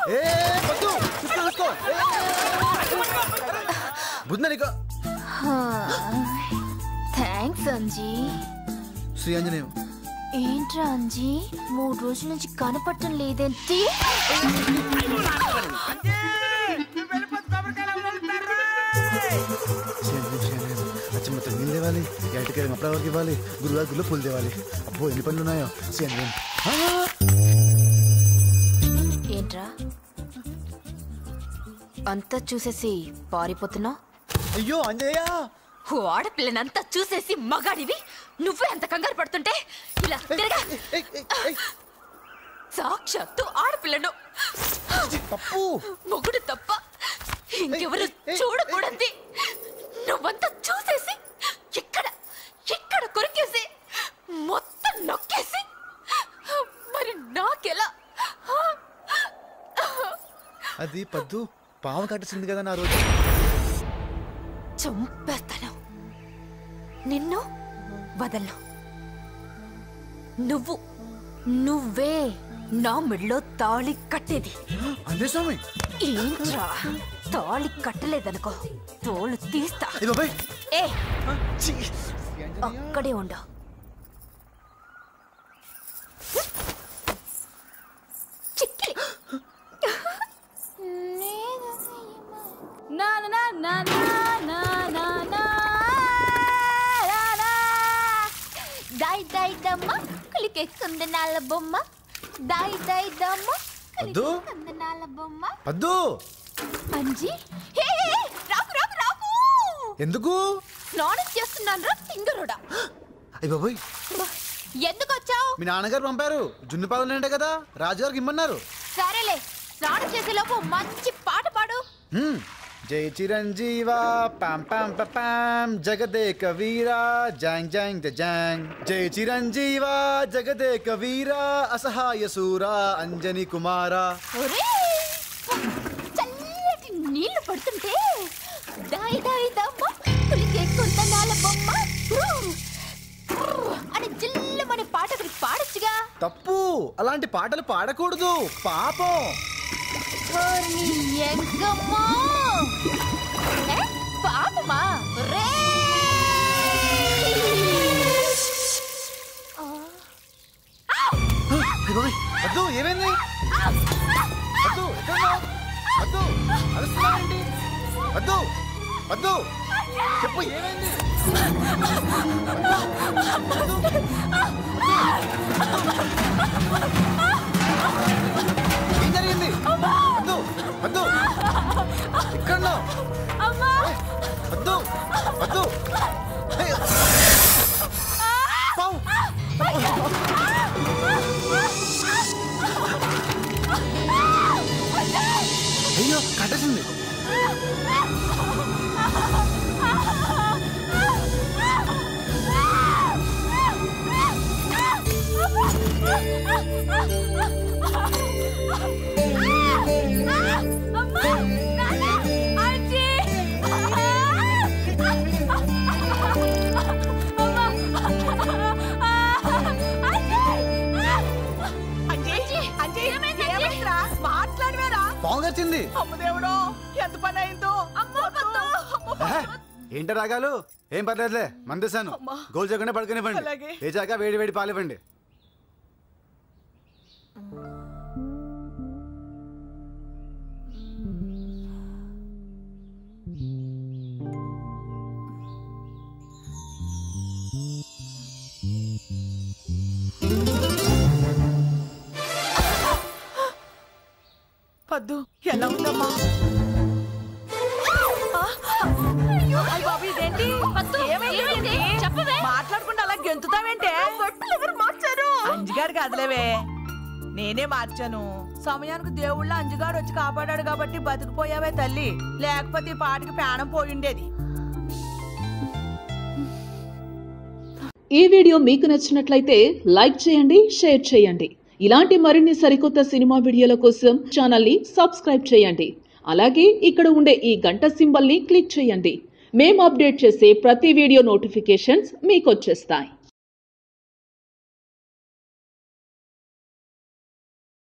ఏ వద్దు చూసుకో చూసుకో బుద్ధ నీకు థ్యాంక్స్ అంజీ శ్రీ ఆంజనేయం ఏంట్రా అంజీ మూడు రోజుల నుంచి కనపడటం లేదేంటి శ్రీ ఆంజనేయం శ్రీ ఆంజనేయం అచ్చమ్మ మొత్తం నీళ్ళు తేవాలి ఎటుకెళ్ళి అప్పుడు వరకు ఇవ్వాలి గురువారి గుళ్ళు పూలు తేవాలి అబ్బో ఎన్ని పనులు ఉన్నాయో శ్రీ ఆంజనేయం ఆ! ఏంట్రా అంతా చూసేసి పారిపోతున్నావు అయ్యో అంజయ్య ఆడపిల్లనంతా చూసేసి మగాడివి నువ్వే అంత కంగారు పడుతుంటే ఇలా తిరగా సాక్షాత్తు ఆడపిల్లను తప్పు మొగుడు తప్ప ఇంకెవరు చూడకూడదు నువ్వంతా చూసేసి ఇక్కడ ఇక్కడ కొరికేసి మొత్తం నొక్కేసి మరి నాకెలా అది పద్దు పాము కట్టేసింది కదా నా రోజు చంపేస్తాను నిన్ను వదలను నువ్వు నువ్వే నా మెడలో తాళి కట్టేది అందే స్వామి ఏంట్రా తాళి కట్టలేదనుకో తోలు తీస్తా ఏ బాబాయ్ ఏ అక్కడే ఉండు చిక్కి నా నా నా నా నా నా నా నా నా. దాయ్ దాయ్ దమ్మ కులికే కుందనాల బొమ్మ దాయ్ దాయ్ దమ్మ వద్దు. కులికే కుందనాల బొమ్మ పద్దు అంజీ హే హే, హే, రాకు రాకు రాకు ఎందుకు స్నానం చేస్తున్నాను రా తింగరుడా అయ్య బాబాయ్ ఎందుకు వచ్చావు మీ నాన్నగారు పంపారు జున్ను పాలు అంటే కదా రాజుగారికి ఇమ్మన్నారు సరేలే స్నానం చేసే లోపు మంచి పాట పాడు హ్మ్. జై చిరంజీవ పాం పాం ప పాం జగదేక వీరా జాంగ్ జాంగ్ ద జాంగ్ జై చిరంజీవ జగదేక వీరా అసహాయ సూరా అంజని కుమారా ఒరే చల్లటి నీళ్లు పడుతుంటే దాయి దాయి దమ్మ పులికే కొందనాల బొమ్మ ఊ, ఊ అని జిల్లమని పాట ఒకటి పాడొచ్చుగా తప్పు అలాంటి పాటలు పాడకూడదు పాపం ఓర్ని ఎంకమ్మో ఏ, పాపమా రే అయ్య బాబోయ్, వద్దు ఏమైంది వద్దు ఎక్కడున్నావ్? వద్దు అరుస్తున్నావేంటి వద్దు వద్దు చెప్పు ఏమైంది ఏం జరిగింది వద్దు వద్దు ఎక్కడున్నావ్? వద్దు వద్దు ఏయ్. పావు. అయ్యో కట్టేసింది మాట్లాడవేరా పాము కరిచింది అమ్మదేవుడో ఎంత పని అయిందో ఆహా, ఏంట రాగాలు ఏం పర్లేదులే మందేశాను అమ్మా. గోల్ చేయకుండా పడుకునివ్వండి అలాగే. లేచాక వేడి వేడి పాలివ్వండి పద్దు ఎలా ఉందమ్మా ఆ, అయ్ బాబు ఇదేంటి ఏమైంది చెప్పవే మాట్లాడకుండా అలా గెంతుతావేంటే బట్టలు ఎవరు మార్చారు అంజిగారు కాదులేవే నేనే మార్చాను సమయానికి దేవుళ్ళ అంజిగారు వచ్చి కాపాడాడు కాబట్టి బతికిపోయావే తల్లి లేకపోతే ఈ పాటికి ప్రాణం పోయిండేది ఈ వీడియో మీకు నచ్చినట్లయితే లైక్ చేయండి షేర్ చేయండి ఇలాంటి మరిన్ని సరికొత్త సినిమా వీడియోల కోసం ఛానల్ని సబ్స్క్రైబ్ చేయండి అలాగే ఇక్కడ ఉండే ఈ గంట సింబల్ని క్లిక్ చేయండి మేము అప్డేట్ చేసే ప్రతి వీడియో నోటిఫికేషన్స్ మీకు వచ్చేస్తాయి